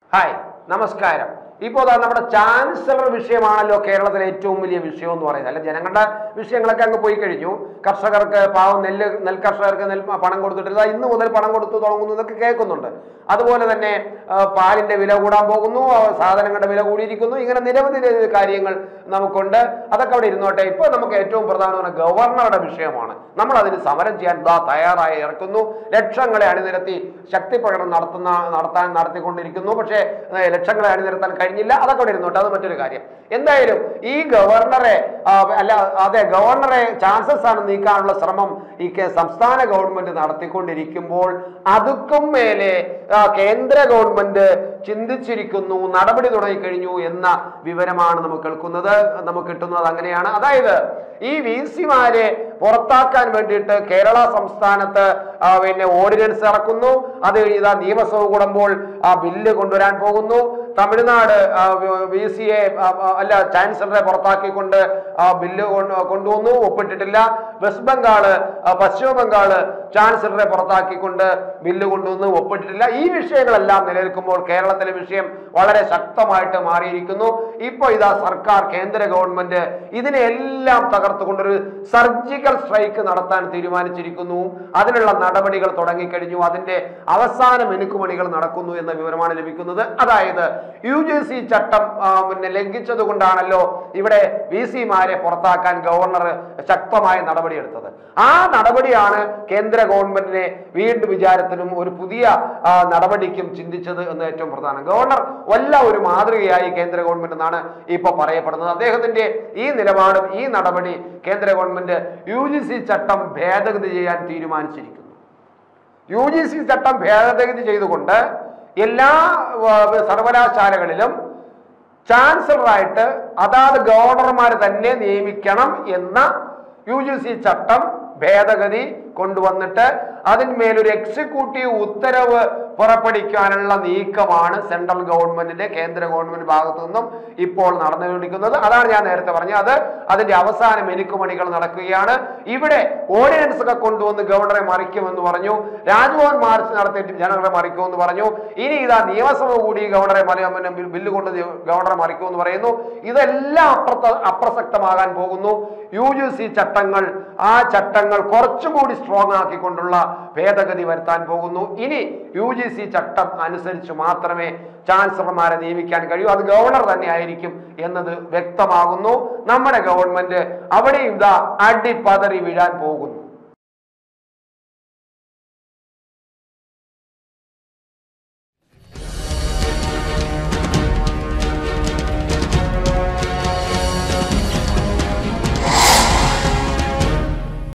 hi നമസ്കാരം ഇപ്പോൾ ദാ നമ്മുടെ ചാൻസലർ വിഷയമാണല്ലോ കേരളത്തിലെ ഏറ്റവും വലിയ വിഷയം എന്ന് പറയുന്നത് അല്ല ജനങ്ങളുടെ വിഷയങ്ങളൊക്കെ അങ്ങ് പോയി കഴിഞ്ഞു കർഷകർക്ക് പാവം നെല്ല് നെൽ കർഷകർക്ക് നെൽ പണം കൊടുത്തിട്ടില്ല ഇന്ന് മുതൽ പണം കൊടുത്തു തുടങ്ങുന്നു എന്നൊക്കെ കേൾക്കുന്നുണ്ട് അതുപോലെ തന്നെ ആ, പാലിന്റെ വില കൂടാൻ പോകുന്നു ആ, സാധനങ്ങളുടെ വില കൂടിയിരിക്കുന്നു ഇങ്ങനെ നിരവധി നിരവധി കാര്യങ്ങൾ നമുക്കുണ്ട് അതൊക്കെ അവിടെ ഇരുന്നോട്ടെ ഇപ്പോൾ നമുക്ക് ഏറ്റവും പ്രധാനமான ഗവർണറുടെ വിഷയമാണ് നമ്മൾ അതിന് സമരം ചെയ്യാൻ ദാ തയ്യാറായി ഇറക്കുന്നു ലക്ഷങ്ങളെ അണിനിരത്തി ശക്തി പ്രകടനം നടത്തുന്ന നടത്താൻ നടത്തിക്കൊണ്ടിരിക്കുന്നു പക്ഷേ ഏ, ലക്ഷങ്ങളെ അണിനിരത്താൻ കഴിഞ്ഞില്ല അതൊക്കെ അവിടെ ഇരുന്നോട്ടെ അത് മറ്റൊരു കാര്യം എന്തായാലും ഈ ഗവർണറെ ആ, അല്ല അതെ ഗവർണറെ ചാൻസസ് ആണ് നീക്കാനുള്ള ശ്രമം ഈ കേ- സംസ്ഥാന ഗവൺമെന്റ് നടത്തിക്കൊണ്ടിരിക്കുമ്പോൾ അതുക്കും മേലെ ആ, കേന്ദ്ര ഗവൺമെന്റ് ചിന്തിച്ചിരിക്കുന്നു നടപടി തുടങ്ങിക്കഴിഞ്ഞു എന്ന വിവരമാണ് നമുക്ക് കേൾക്കുന്നത് നമുക്ക് കിട്ടുന്നത് അങ്ങനെയാണ് അതായത് ഈ വി സിമാരെ പുറത്താക്കാൻ വേണ്ടിയിട്ട് കേരള സംസ്ഥാനത്ത് ആ, പിന്നെ ഓർഡിനൻസ് ഇറക്കുന്നു അത് കഴിഞ്ഞ് ഇതാ നിയമസഭ കൂടുമ്പോൾ ആ ബില്ല് കൊണ്ടുവരാൻ പോകുന്നു തമിഴ്നാട് വി സിയെ അല്ല ചാൻസലറെ പുറത്താക്കിക്കൊണ്ട് ആ ബില്ല് കൊണ്ട് കൊണ്ടുവന്നു ഒപ്പിട്ടിട്ടില്ല വെസ്റ്റ് ബംഗാള് ആ, പശ്ചിമ ബംഗാള് ചാൻസലറെ പുറത്താക്കിക്കൊണ്ട് ബില്ല് കൊണ്ടുവന്ന് ഒപ്പിട്ടിട്ടില്ല ഈ വിഷയങ്ങളെല്ലാം നിലനിൽക്കുമ്പോൾ കേരളത്തിലെ വിഷയം വളരെ ശക്തമായിട്ട് മാറിയിരിക്കുന്നു ഇപ്പോൾ ഇതാ സർക്കാർ കേന്ദ്ര ഗവൺമെന്റ് ഇതിനെല്ലാം തകർത്തുകൊണ്ടൊരു സർജിക്കൽ സ്ട്രൈക്ക് നടത്താൻ തീരുമാനിച്ചിരിക്കുന്നു അതിനുള്ള നടപടികൾ തുടങ്ങിക്കഴിഞ്ഞു അതിന്റെ അവസാന മിനുക്കുമണികൾ നടക്കുന്നു എന്ന വിവരമാണ് ലഭിക്കുന്നത് അതായത് യു ജി സി ചട്ടം ആ, പിന്നെ ലംഘിച്ചത് കൊണ്ടാണല്ലോ ഇവിടെ വി സിമാരെ പുറത്താക്കാൻ ഗവർണർ ശക്തമായ നടപടിയെടുത്തത് ആ നടപടിയാണ് കേന്ദ്ര ഗവൺമെന്റിനെ വീണ്ടും വിചാരത്തിനും ഒരു പുതിയ ആ, നടപടിക്കും ചിന്തിച്ചത് എന്ന് ഏറ്റവും പ്രധാനം ഗവർണർ വല്ല ഒരു മാതൃകയായി കേന്ദ്ര ഗവൺമെന്റ് എന്നാണ് ഇപ്പൊ പറയപ്പെടുന്നത് അദ്ദേഹത്തിന്റെ ഈ നിലപാടും ഈ നടപടി കേന്ദ്ര ഗവൺമെന്റ് യു ജി സി ചട്ടം ഭേദഗതി ചെയ്യാൻ തീരുമാനിച്ചിരിക്കുന്നു യു ജി സി ചട്ടം ഭേദഗതി ചെയ്തുകൊണ്ട് എല്ലാ ആ, സർവകലാശാലകളിലും ചാൻസലറായിട്ട് അതാത് ഗവർണർമാർ തന്നെ നിയമിക്കണം എന്ന യു ജി സി ചട്ടം ഭേദഗതി കൊണ്ടുവന്നിട്ട് അതിന്മേലൊരു എക്സിക്യൂട്ടീവ് ഉത്തരവ് പുറപ്പെടുവിക്കാനുള്ള നീക്കമാണ് സെൻട്രൽ ഗവൺമെന്റിന്റെ കേന്ദ്ര ഗവൺമെന്റ് ഭാഗത്തു നിന്നും ഇപ്പോൾ നടന്നുകൊണ്ടിരിക്കുന്നത് അതാണ് ഞാൻ നേരത്തെ പറഞ്ഞത് അത് അതിന്റെ അവസാന മെനുക്കുമണികൾ നടക്കുകയാണ് ഇവിടെ ഓർഡിനൻസ് ഒക്കെ കൊണ്ടുവന്ന് ഗവർണറെ മറിക്കുമെന്ന് പറഞ്ഞു രാജ്ഭവൻ മാർച്ച് നടത്തിയിട്ട് ജനങ്ങളെ മറിക്കുമെന്ന് പറഞ്ഞു ഇനി ഇതാ നിയമസഭ കൂടി ഗവർണറെ മറി പിന്നെ ബിൽ- ബില്ല് കൊണ്ട് ഗവർണറെ മറിക്കുമെന്ന് പറയുന്നു ഇതെല്ലാം അപ്രസ അപ്രസക്തമാകാൻ പോകുന്നു യു ജി സി ചട്ടങ്ങൾ ആ ചട്ടങ്ങൾ കുറച്ചുകൂടി സ്ട്രോങ് ആക്കിക്കൊണ്ടുള്ള ഭേദഗതി വരുത്താൻ പോകുന്നു ഇനി യു ജി സി ചട്ടം അനുസരിച്ച് മാത്രമേ ചാൻസലർമാരെ നിയമിക്കാൻ കഴിയൂ അത് ഗവർണർ തന്നെ ആയിരിക്കും എന്നത് വ്യക്തമാകുന്നു നമ്മുടെ ഗവൺമെന്റ് അവിടെയും ഇതാ അടിപതറി വീഴാൻ പോകും